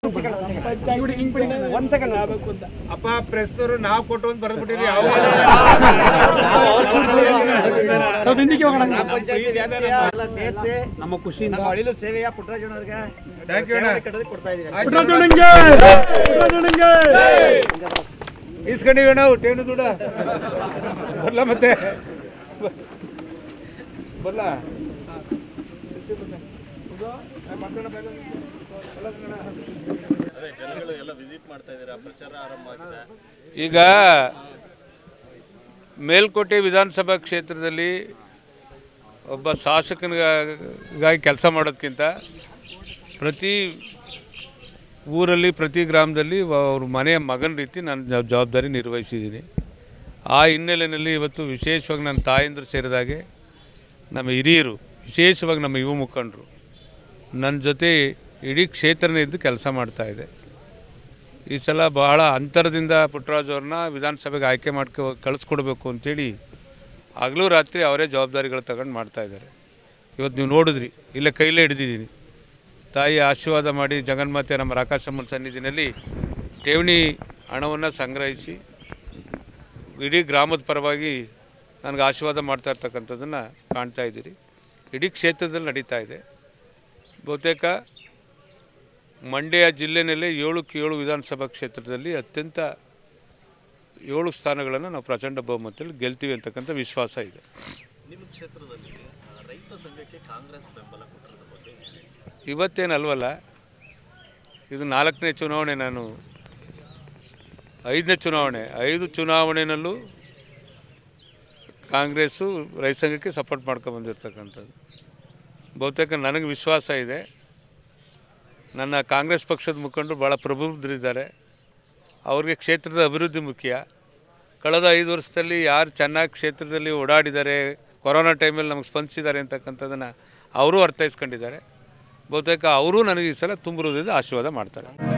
ಒಂದ್ ಸೆಕೆಂಡ್ ಆಗಬೇಕು ಅಂತ ಅಪ್ಪ ಪ್ರೆಸ್ನವರು ನಾವು ಕೊಟ್ಟು ಅಂತ ಬರೆದ್ಬಿಟ್ಟಿರಿ ಸ್ವಲ್ಪ ಹಿಂದಿಗೆ ಹೋಗೋಣ ಪಂಚಾಯತಿ ವ್ಯಾಪ್ತಿಯ ಎಲ್ಲ ಸೇರಿಸಿ ನಮ್ಮ ಖುಷಿಯಿಂದ ನಮ್ಮ ಅಳಿಲು ಸೇವೆಯ ಪುಟ್ಟರಾಜಣ್ಣವ್ರಿಗೆ ಥ್ಯಾಂಕ್ ಯು ಅಣ್ಣ ಕಟ್ಟೋದಕ್ಕೆ ಕೊಡ್ತಾ ಇದ್ದೀವಿ ಪುಟ್ಟರಾಜಣ್ಣಂಗೆ ಪುಟ್ಟರಾಜಣ್ಣಂಗೆ ಇಸ್ಕೊಂಡಿವಿ ನಾವು ಟೇನು ದುಡ ಬರ್ಲ ಮತ್ತೆ ಬರ್ಲ ಈಗ ಮೇಲ್ಕೋಟೆ ವಿಧಾನಸಭಾ ಕ್ಷೇತ್ರದಲ್ಲಿ ಒಬ್ಬ ಶಾಸಕನಿಗಾಗಿ ಕೆಲಸ ಮಾಡೋದಕ್ಕಿಂತ ಪ್ರತಿ ಊರಲ್ಲಿ ಪ್ರತಿ ಗ್ರಾಮದಲ್ಲಿ ಅವ್ರ ಮನೆಯ ಮಗನ ರೀತಿ ನಾನು ಜವ- ಜವಾಬ್ದಾರಿ ನಿರ್ವಹಿಸಿದ್ದೀನಿ ಆ ಹಿನ್ನೆಲೆಯಲ್ಲಿ ಇವತ್ತು ವಿಶೇಷವಾಗಿ ನನ್ನ ತಾಯಂದ್ರು ಸೇರಿದಾಗೆ ನಮ್ಮ ಹಿರಿಯರು ವಿಶೇಷವಾಗಿ ನಮ್ಮ ಯುವ ಮುಖಂಡರು ನನ್ನ ಜೊತೆ ಇಡೀ ಕ್ಷೇತ್ರನೇ ಇದ್ದು ಕೆಲಸ ಮಾಡ್ತಾಯಿದೆ ಈ ಸಲ ಬಹಳ ಅಂತರದಿಂದ ಪುಟ್ಟರಾಜು ಅವ್ರನ್ನ ವಿಧಾನಸಭೆಗೆ ಆಯ್ಕೆ ಮಾಡ್ಕೊ ಕಳಿಸ್ಕೊಡ್ಬೇಕು ಅಂತೇಳಿ ಹಗಲು ರಾತ್ರಿ ಅವರೇ ಜವಾಬ್ದಾರಿಗಳು ತಗೊಂಡು ಮಾಡ್ತಾಯಿದ್ದಾರೆ ಇವತ್ತು ನೀವು ನೋಡಿದ್ರಿ ಇಲ್ಲೇ ಕೈಲೇ ಹಿಡಿದಿದ್ದೀನಿ ತಾಯಿ ಆಶೀರ್ವಾದ ಮಾಡಿ ಜಗನ್ಮಾತೆ ನಮ್ಮ ರಾಕಾಶಮ್ಮನ ಸನ್ನಿಧಿನಲ್ಲಿ ಠೇವಣಿ ಹಣವನ್ನು ಸಂಗ್ರಹಿಸಿ ಇಡೀ ಗ್ರಾಮದ ಪರವಾಗಿ ನನಗೆ ಆಶೀರ್ವಾದ ಮಾಡ್ತಾ ಇರ್ತಕ್ಕಂಥದ್ದನ್ನು ಕಾಣ್ತಾ ಇದ್ದೀರಿ ಇಡೀ ಕ್ಷೇತ್ರದಲ್ಲಿ ನಡೀತಾ ಇದೆ ಬಹುತೇಕ ಮಂಡ್ಯ ಜಿಲ್ಲೆನಲ್ಲೇ ಏಳಕ್ಕೆ ಏಳು ವಿಧಾನಸಭಾ ಕ್ಷೇತ್ರದಲ್ಲಿ ಅತ್ಯಂತ ಏಳು ಸ್ಥಾನಗಳನ್ನು ನಾವು ಪ್ರಚಂಡ ಬಹುಮತದಲ್ಲಿ ಗೆಲ್ತೀವಿ ಅಂತಕ್ಕಂಥ ವಿಶ್ವಾಸ ಇದೆ ಇವತ್ತೇನಲ್ವಲ್ಲ ಇದು ನಾಲ್ಕನೇ ಚುನಾವಣೆ ನಾನು ಐದನೇ ಚುನಾವಣೆ ಐದು ಚುನಾವಣೆಯಲ್ಲೂ ಕಾಂಗ್ರೆಸ್ಸು ರೈತ ಸಂಘಕ್ಕೆ ಸಪೋರ್ಟ್ ಮಾಡ್ಕೊಂಬಂದಿರ್ತಕ್ಕಂಥದ್ದು ಬಹುತೇಕ ನನಗೆ ವಿಶ್ವಾಸ ಇದೆ ನನ್ನ ಕಾಂಗ್ರೆಸ್ ಪಕ್ಷದ ಮುಖಂಡರು ಭಾಳ ಪ್ರಬುದ್ಧರಿದ್ದಾರೆ ಅವ್ರಿಗೆ ಕ್ಷೇತ್ರದ ಅಭಿವೃದ್ಧಿ ಮುಖ್ಯ ಕಳೆದ ಐದು ವರ್ಷದಲ್ಲಿ ಯಾರು ಚೆನ್ನಾಗಿ ಕ್ಷೇತ್ರದಲ್ಲಿ ಓಡಾಡಿದ್ದಾರೆ ಕೊರೋನಾ ಟೈಮಲ್ಲಿ ನಮಗೆ ಸ್ಪಂದಿಸಿದ್ದಾರೆ ಅಂತಕ್ಕಂಥದ್ದನ್ನು ಅವರೂ ಅರ್ಥೈಸ್ಕೊಂಡಿದ್ದಾರೆ ಬಹುತೇಕ ಅವರೂ ನನಗೆ ಈ ಸಲ ತುಂಬ ಹೃದಯದ ಆಶೀರ್ವಾದ ಮಾಡ್ತಾರೆ